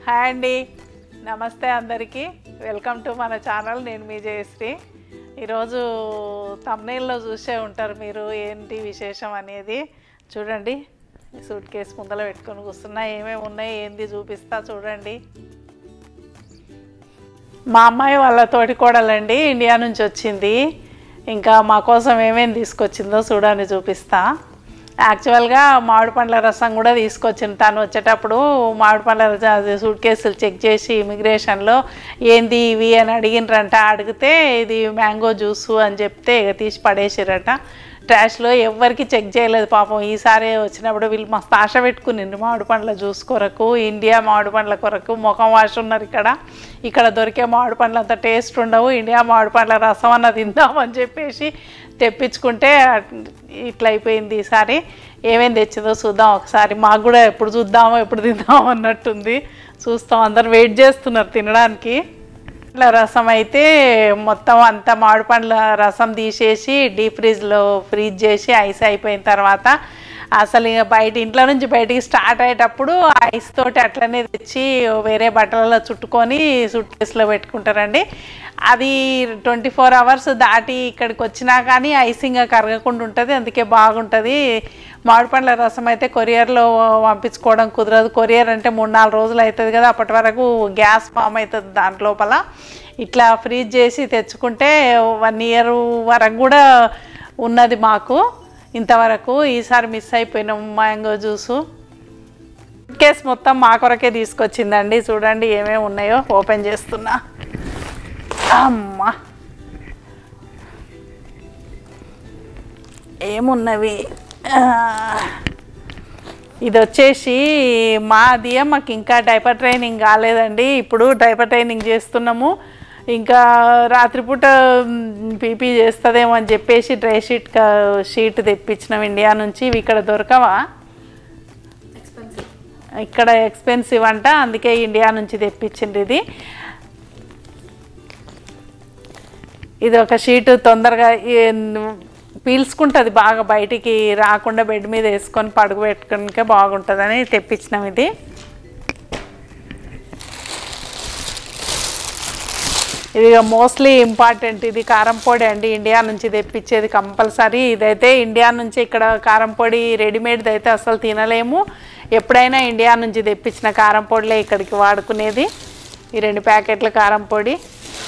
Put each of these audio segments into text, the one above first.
Hi అండి నమస్తే అందరికీ వెల్కమ్ టు మన ఛానల్ నేను మీ జయశ్రీ ఈరోజు తమ్నేల్లో చూసే ఉంటారు మీరు ఏంటి విశేషం అనేది చూడండి సూట్ కేసు ముందర పెట్టుకొని కూర్చున్నా ఏమేమి ఉన్నాయి ఏంది చూపిస్తా చూడండి మా అమ్మాయి వాళ్ళ తోటి కోడలండి ఇండియా నుంచి వచ్చింది ఇంకా మా కోసం ఏమేమి తీసుకొచ్చిందో చూడండి చూపిస్తా యాక్చువల్గా మామిడి పండ్ల రసం కూడా తీసుకొచ్చింది తను వచ్చేటప్పుడు మామిడి పండ్ల రసం సూట్ కేసులు చెక్ చేసి ఇమిగ్రేషన్లో ఏంది ఇవి అని అడిగినరంట అడిగితే ఇది మ్యాంగో జ్యూసు అని చెప్తే ఇక తీసి పడేసిరట ట్రాష్లో ఎవ్వరికి చెక్ చేయలేదు పాపం ఈసారి వచ్చినప్పుడు వీళ్ళు మస్తు ఆశ పెట్టుకునిండ్రు మామిడి పండ్ల జ్యూస్ కొరకు ఇండియా మామిడి పండ్ల కొరకు ముఖం వాష్ ఉన్నారు ఇక్కడ ఇక్కడ దొరికే మామిడి పండ్లు అంత టేస్ట్ ఉండవు ఇండియా మామిడి పండ్ల రసం అన్న తిందామని చెప్పేసి తెప్పించుకుంటే ఇట్లా అయిపోయింది ఈసారి ఏమేమి తెచ్చిందో చూద్దాం ఒకసారి మాకు కూడా ఎప్పుడు చూద్దామో ఎప్పుడు తిందామో అన్నట్టుంది చూస్తాం అందరు వెయిట్ చేస్తున్నారు తినడానికి పండ్ల రసం అయితే మొత్తం అంతా మామిడి పండ్ల రసం తీసేసి డీప్ ఫ్రిడ్జ్లో ఫ్రీజ్ చేసి ఐస్ అయిపోయిన తర్వాత అసలు ఇక బయట ఇంట్లో నుంచి బయటికి స్టార్ట్ అయ్యేటప్పుడు ఐస్ తోటి అట్లనే తెచ్చి వేరే బట్టలలో చుట్టుకొని సూట్ కేసులో పెట్టుకుంటారండి అది ట్వంటీ ఫోర్ అవర్స్ దాటి ఇక్కడికి వచ్చినా కానీ ఐసింగ్ కరగకుండా ఉంటుంది అందుకే బాగుంటుంది మామిడి పండ్ల రసం అయితే కొరియర్లో పంపించుకోవడం కుదరదు కొరియర్ అంటే మూడు నాలుగు రోజులు అవుతుంది కదా అప్పటి వరకు గ్యాస్ ఫామ్ అవుతుంది దాంట్ లోపల ఇట్లా ఫ్రీజ్ చేసి తెచ్చుకుంటే వన్ ఇయర్ వరకు కూడా ఉన్నది మాకు ఇంతవరకు ఈసారి మిస్ అయిపోయినాం మ్యాంగో జ్యూసు కేస్ మొత్తం మా కొరకే తీసుకొచ్చిందండి చూడండి ఏమేమి ఉన్నాయో ఓపెన్ చేస్తున్నా అమ్మా ఏమున్నవి ఆ, ఇది వచ్చేసి మాది మాకు ఇంకా డైపర్ ట్రైనింగ్ కాలేదండి ఇప్పుడు డైపర్ ట్రైనింగ్ చేస్తున్నాము ఇంకా రాత్రిపూట పీపీ చేస్తుందేమో అని చెప్పేసి డ్రై షీట్ క- షీట్ తెప్పించినాం ఇండియా నుంచి ఇవి ఇక్కడ దొరకవా ఇక్కడ ఎక్స్పెన్సివ్ అంట అందుకే ఇండియా నుంచి తెప్పించింది ఇది ఇది ఒక షీటు తొందరగా ఈ- పీల్చుకుంటుంది బాగా బయటికి రాకుండా బెడ్ మీద వేసుకొని పడుగు పెట్టుకోనికే బాగుంటుందని తెప్పించినాం ఇది ఇది మోస్ట్లీ ఇంపార్టెంట్ ఇది కారం పొడి అండి ఇండియా నుంచి తెప్పించేది కంపల్సరీ ఇదైతే ఇండియా నుంచి ఇక్కడ కారం పొడి రెడీమేడ్ది అయితే అసలు తినలేము ఎప్పుడైనా ఇండియా నుంచి తెప్పించిన కారం పొడిలే ఇక్కడికి వాడుకునేది ఈ రెండు ప్యాకెట్ల కారం పొడి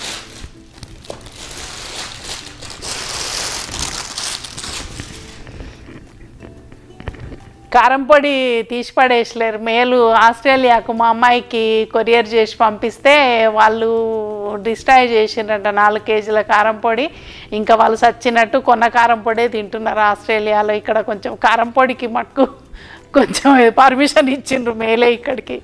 కారం పొడి తీసి పడేసలేరు మేలు ఆస్ట్రేలియాకు మా అమ్మాయికి కొరియర్ చేసి పంపిస్తే వాళ్ళు డిస్ట్రాయ్ చేసిండ్రంట నాలుగు కేజీల కారం పొడి ఇంకా వాళ్ళు సచ్చినట్టు కొన్న కారం పొడే తింటున్నారు ఆస్ట్రేలియాలో ఇక్కడ కొంచెం కారం పొడికి మట్టుకు కొంచెం పర్మిషన్ ఇచ్చిండ్రు మేలే ఇక్కడికి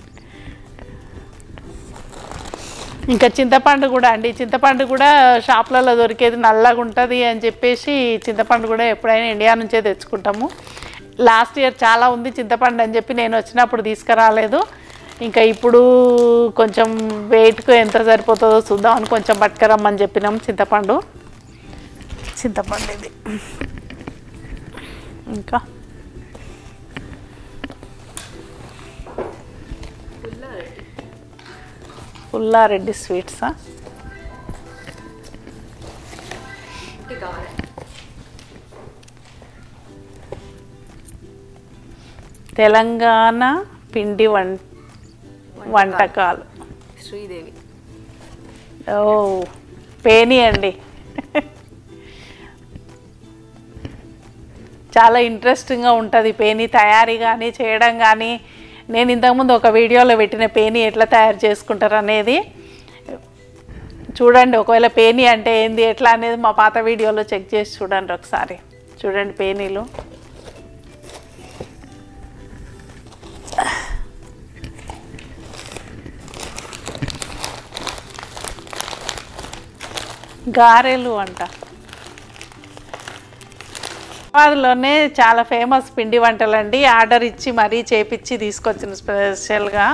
ఇంకా చింతపండు కూడా అండి చింతపండు కూడా షాప్లలో దొరికేది నల్లగా ఉంటుంది అని చెప్పేసి చింతపండు కూడా ఎప్పుడైనా ఇండియా నుంచే తెచ్చుకుంటాము లాస్ట్ ఇయర్ చాలా ఉంది చింతపండు అని చెప్పి నేను వచ్చినప్పుడు తీసుకురాలేదు ఇంకా ఇప్పుడు కొంచెం వెయిట్కు ఎంత సరిపోతుందో చూద్దామని కొంచెం పట్టుకురమ్మని చెప్పినాం చింతపండు చింతపండు ఇది ఇంకా పుల్లారెడ్డి స్వీట్సా తెలంగాణ పిండి వం వంటకాలు శ్రీదేవి ఓ పేని అండి చాలా ఇంట్రెస్టింగ్గా ఉంటుంది పేని తయారీ కానీ చేయడం కానీ నేను ఇంతకుముందు ఒక వీడియోలో పెట్టిన పేని ఎట్లా తయారు చేసుకుంటారు అనేది చూడండి ఒకవేళ పేని అంటే ఏంది ఎట్లా అనేది మా పాత వీడియోలో చెక్ చేసి చూడండి ఒకసారి చూడండి పేనీలు గారెలు అంట హైదరాబాద్లోనే చాలా ఫేమస్ పిండి వంటలు అండి ఆర్డర్ ఇచ్చి మరీ చేపించి తీసుకొచ్చిన స్పెషల్గా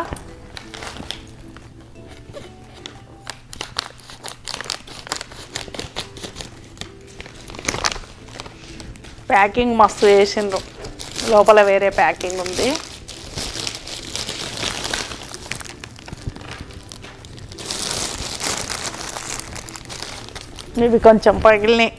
ప్యాకింగ్ మస్తు చేసిండ్రు లోపల వేరే ప్యాకింగ్ ఉంది ఇవి కొంచెం పగిలినాయి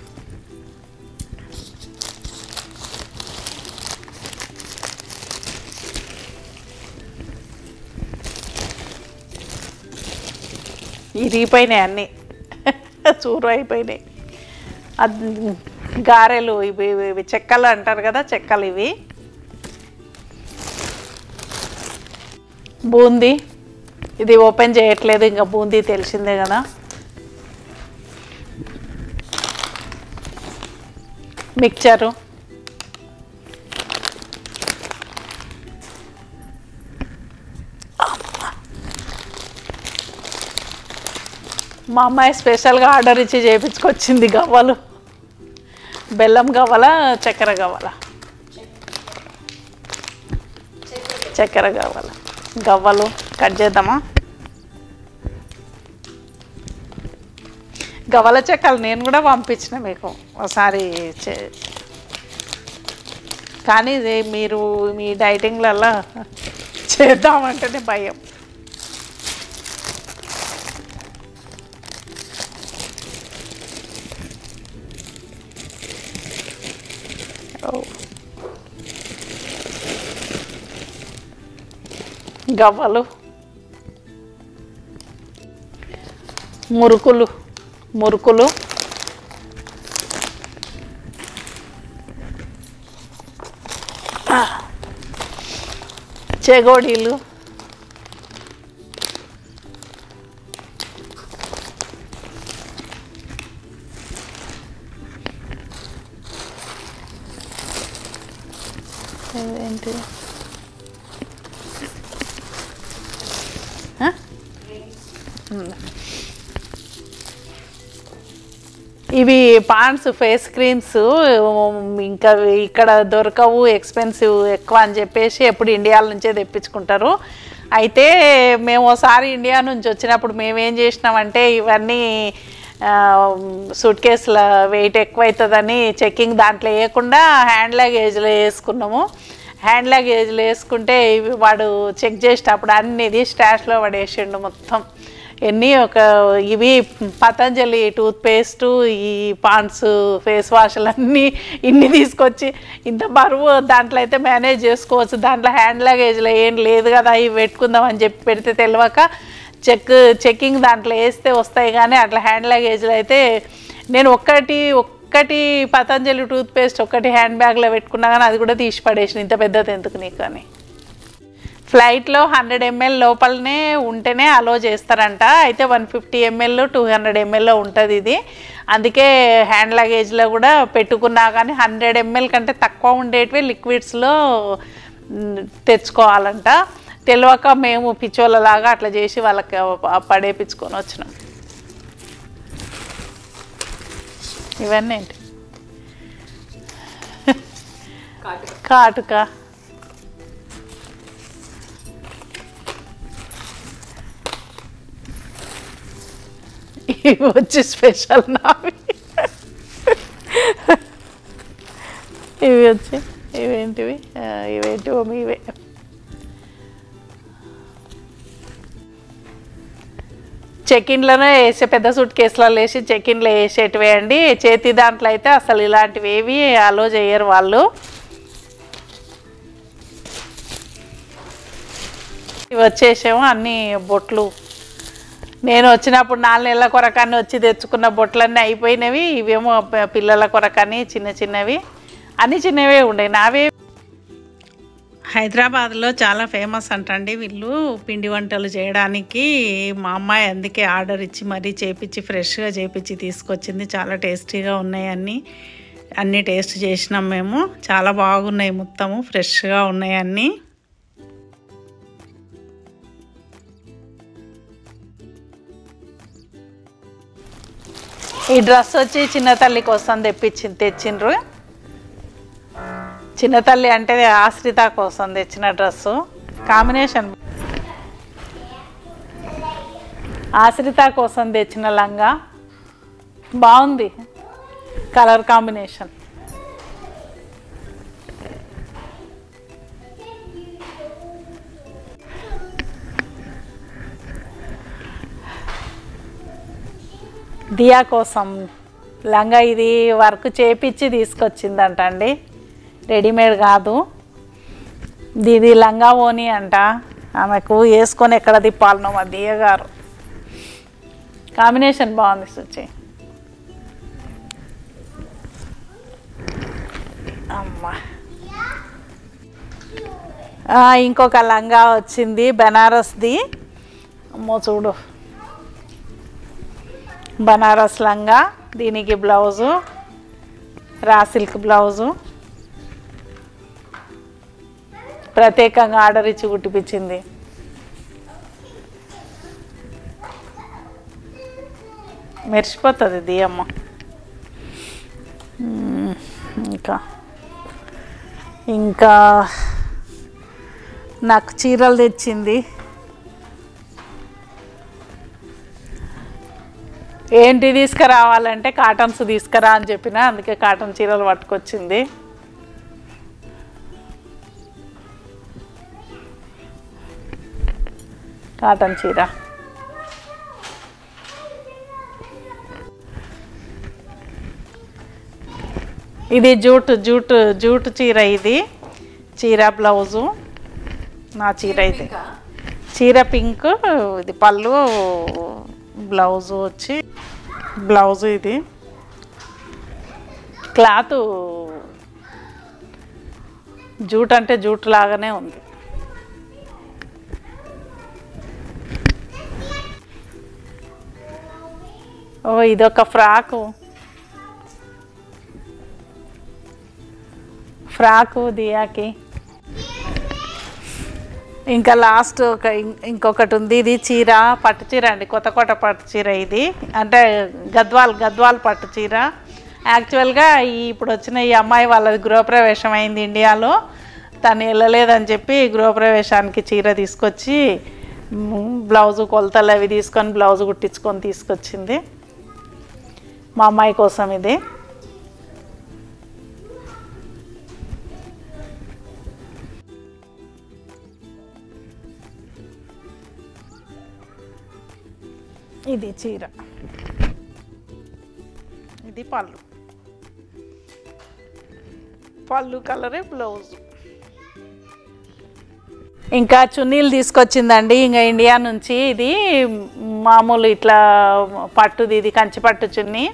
ఇరిగిపోయినాయి అన్నీ చూరు అయిపోయినాయి అది గారెలు ఇవి ఇవి- ఇవి చెక్కలు అంటారు కదా చెక్కలు ఇవి బూందీ ఇది ఓపెన్ చేయట్లేదు ఇంకా బూందీ తెలిసిందే కదా మిక్చరు మా అమ్మాయి స్పెషల్గా ఆర్డర్ ఇచ్చి చేయించుకొచ్చింది గవ్వలు బెల్లం గవ్వల చక్కెర గవ్వల చక్కెర గవ్వల గవ్వలు కట్ చేద్దామా గవ్వల చెక్కలు నేను కూడా పంపించిన మీకు ఒకసారి చే- కానీ ఇది మీరు మీ డైటింగ్లలో చేద్దామంటేనే భయం ఓ. గవ్వలు మురుకులు మురుకులు చెగోడీలు ఏంటి ఆ? ఉందా. ఇవి పాండ్స్ ఫేస్ క్రీమ్స్ ఇంకా ఇక్కడ దొరకవు ఎక్స్పెన్సివ్ ఎక్కువ అని చెప్పేసి ఎప్పుడు ఇండియాల నుంచే తెప్పించుకుంటారు అయితే మేము ఒకసారి ఇండియా నుంచి వచ్చినప్పుడు మేము ఏం చేసినామంటే ఇవన్నీ సూట్ కేసుల వెయిట్ ఎక్కువ అవుతుందని చెక్కింగ్ దాంట్లో వేయకుండా హ్యాండ్ లగేజ్లో వేసుకున్నాము హ్యాండ్ లగేజ్లో వేసుకుంటే ఇవి వాడు చెక్ చేసేటప్పుడు అన్ని ఇది స్టాష్లో పడేసిండు మొత్తం ఎన్ని ఒక ఇవి పతంజలి టూత్ పేస్ట్ ఈ పాండ్స్ ఫేస్ వాష్లు అన్నీ ఇన్ని తీసుకొచ్చి ఇంత బరువు దాంట్లో అయితే మేనేజ్ చేసుకోవచ్చు దాంట్లో హ్యాండ్ లగేజ్లో ఏం లేదు కదా ఇవి పెట్టుకుందాం అని చెప్పి పెడితే తెలియక చెక్ చెక్కింగ్ దాంట్లో వేస్తే వస్తాయి కానీ అట్లా హ్యాండ్ లగేజ్లో అయితే నేను ఒక్కటి ఒక్కటి పతంజలి టూత్ పేస్ట్ ఒక్కటి హ్యాండ్ బ్యాగ్లో పెట్టుకున్నా కానీ అది కూడా తీసి పడేసిన ఇంత పెద్దది ఎందుకు నీకు అని ఫ్లైట్లో హండ్రెడ్ ఎంఎల్ లోపలనే ఉంటేనే అలో చేస్తారంట అయితే one fifty ML two hundred ఎంఎల్లో ఉంటుంది ఇది అందుకే హ్యాండ్ లగేజ్లో కూడా పెట్టుకున్నా కానీ హండ్రెడ్ ఎంఎల్ కంటే తక్కువ ఉండేటివి లిక్విడ్స్లో మ్, తెచ్చుకోవాలంట తెలియక మేము పిచ్చోళ్ళలాగా అట్లా చేసి వాళ్ళకి పడేపించుకొని వచ్చినాం ఇవన్నీ ఏంటి కాటుక ఇవి వచ్చి స్పెషల్ నావి ఇవి వచ్చి ఇవేంటివి ఆ, ఇవేంటివో మీవే చెకిన్లోనే వేసే పెద్ద సూట్ కేసులలో వేసి చెకిన్లో వేసేటివే అండి చేతి దాంట్లో అయితే అసలు ఇలాంటివి ఏవి అలో చేయరు వాళ్ళు ఇవి వచ్చేసేమో అన్ని బొట్లు నేను వచ్చినప్పుడు నాలుగు నెలల కొరకని వచ్చి తెచ్చుకున్న బొట్లన్నీ అయిపోయినవి ఇవేమో ప- పిల్లల కొరకని చిన్న చిన్నవి అన్ని చిన్నవే ఉండే నావే హైదరాబాద్లో చాలా ఫేమస్ అంటండి వీళ్ళు పిండి వంటలు చేయడానికి మా అమ్మాయి అందుకే ఆర్డర్ ఇచ్చి మరీ చేపించి ఫ్రెష్గా చేపించి తీసుకొచ్చింది చాలా టేస్టీగా ఉన్నాయి అన్నీ అన్నీ టేస్ట్ చేసినాం మేము చాలా బాగున్నాయి మొత్తము ఫ్రెష్గా ఉన్నాయి అన్నీ ఈ డ్రెస్ వచ్చి చిన్న తల్లి కోసం తెప్పించి తెచ్చిండ్రు చిన్న తల్లి అంటే ఆశ్రిత కోసం తెచ్చిన డ్రెస్సు కాంబినేషన్ ఆశ్రిత కోసం తెచ్చిన లంగా బాగుంది కలర్ కాంబినేషన్ దియా కోసం లంగా ఇది వర్క్ చేపించి తీసుకొచ్చిందంట అండి రెడీమేడ్ కాదు ఇది లంగా ఓని అంట ఆమెకు వేసుకొని ఎక్కడ తిప్పాలనో మా దియ గారు కాంబినేషన్ బాగుంది సుచి అమ్మా ఆ, ఇంకొక లంగా వచ్చింది బెనారస్ది అమ్మో చూడు బనారస్ లంగా దీనికి బ్లౌజు రా సిల్క్ బ్లౌజు ప్రత్యేకంగా ఆర్డర్ ఇచ్చి కుట్టిపించింది మెరిసిపోతుంది దియమ్మ మ్మ్. ఇంకా ఇంకా నాకు చీరలు తెచ్చింది ఏంటి తీసుకురావాలంటే కాటన్స్ తీసుకురా అని చెప్పిన అందుకే కాటన్ చీరలు పట్టుకొచ్చింది కాటన్ చీర ఇది జూట్ జూట్ జూట్ చీర ఇది చీర బ్లౌజు నా చీర అయితే చీర పింక్ ఇది పళ్ళు బ్లౌజు వచ్చి బ్లౌజు ఇది క్లాత్ జూట్ అంటే జూట్ లాగానే ఉంది ఓ ఇదొక ఫ్రాకు ఫ్రాకు దియాకి ఇంకా లాస్ట్ ఒక ఇం- ఇంకొకటి ఉంది ఇది చీర పట్టు చీర అండి కొత్త కొత్త పట్టు చీర ఇది అంటే గద్వాల్ గద్వాల్ పట్టు చీర యాక్చువల్గా ఈ ఇప్పుడు వచ్చిన ఈ అమ్మాయి వాళ్ళది గృహప్రవేశం అయింది ఇండియాలో తను వెళ్ళలేదని చెప్పి గృహప్రవేశానికి చీర తీసుకొచ్చి మ్, బ్లౌజు కొలతలు అవి తీసుకొని బ్లౌజ్ కుట్టించుకొని తీసుకొచ్చింది మా అమ్మాయి కోసం ఇది ఇది చీర ఇది పళ్ళు పళ్ళు కలరే బ్లౌజ్ ఇంకా చున్నీలు తీసుకొచ్చిందండి ఇంకా ఇండియా నుంచి ఇది మామూలు ఇట్లా పట్టుది ఇది కంచి పట్టు చున్నీ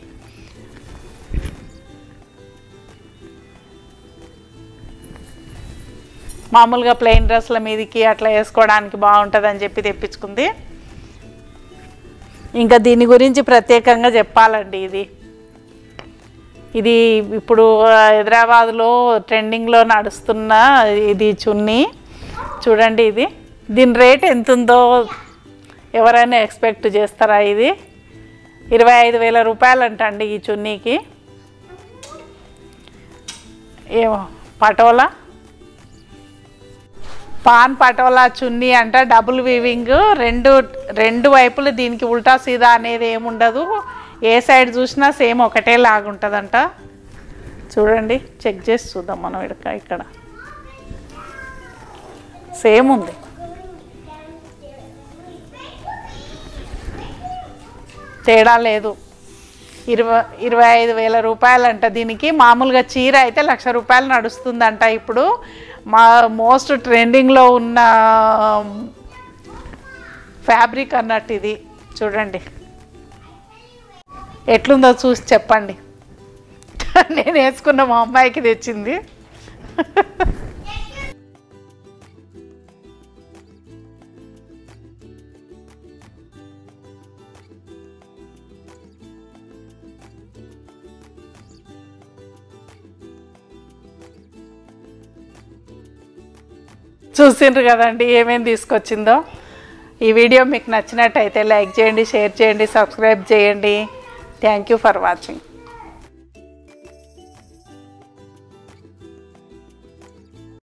మామూలుగా ప్లెయిన్ డ్రెస్ల మీదకి అట్లా వేసుకోవడానికి బాగుంటుందని చెప్పి తెప్పించుకుంది ఇంకా దీని గురించి ప్రత్యేకంగా చెప్పాలండి ఇది ఇది ఇప్పుడు హైదరాబాద్లో ట్రెండింగ్లో నడుస్తున్న ఇది చున్నీ చూడండి ఇది దీని రేట్ ఎంత ఉందో ఎవరైనా ఎక్స్పెక్ట్ చేస్తారా ఇది ఇరవై ఐదు వేల రూపాయలు అంటండి ఈ చున్నీకి ఏమో పటోలా పాన్ పటోలా చున్నీ అంట డబుల్ వీవింగ్ రెండు రెండు వైపులు దీనికి ఉల్టా సీదా అనేది ఏముండదు ఏ సైడ్ చూసినా సేమ్ ఒకటే లాగుంటుందంట చూడండి చెక్ చేసి చూద్దాం మనం ఇక్కడ ఇక్కడ సేమ్ ఉంది తేడా లేదు ఇరవై ఇరవై ఐదు వేల రూపాయలంట దీనికి మామూలుగా చీర అయితే లక్ష రూపాయలు నడుస్తుందంట ఇప్పుడు మా మోస్ట్ ట్రెండింగ్లో ఉన్న ఫ్యాబ్రిక్ అన్నట్టు ఇది చూడండి ఎట్లుందో చూసి చెప్పండి నేను వేసుకున్న మా అమ్మాయికి తెచ్చింది చూసిండ్రు కదండి ఏమేమి తీసుకొచ్చిందో ఈ వీడియో మీకు నచ్చినట్టయితే లైక్ చేయండి షేర్ చేయండి సబ్స్క్రైబ్ చేయండి థ్యాంక్ యూ ఫర్ వాచింగ్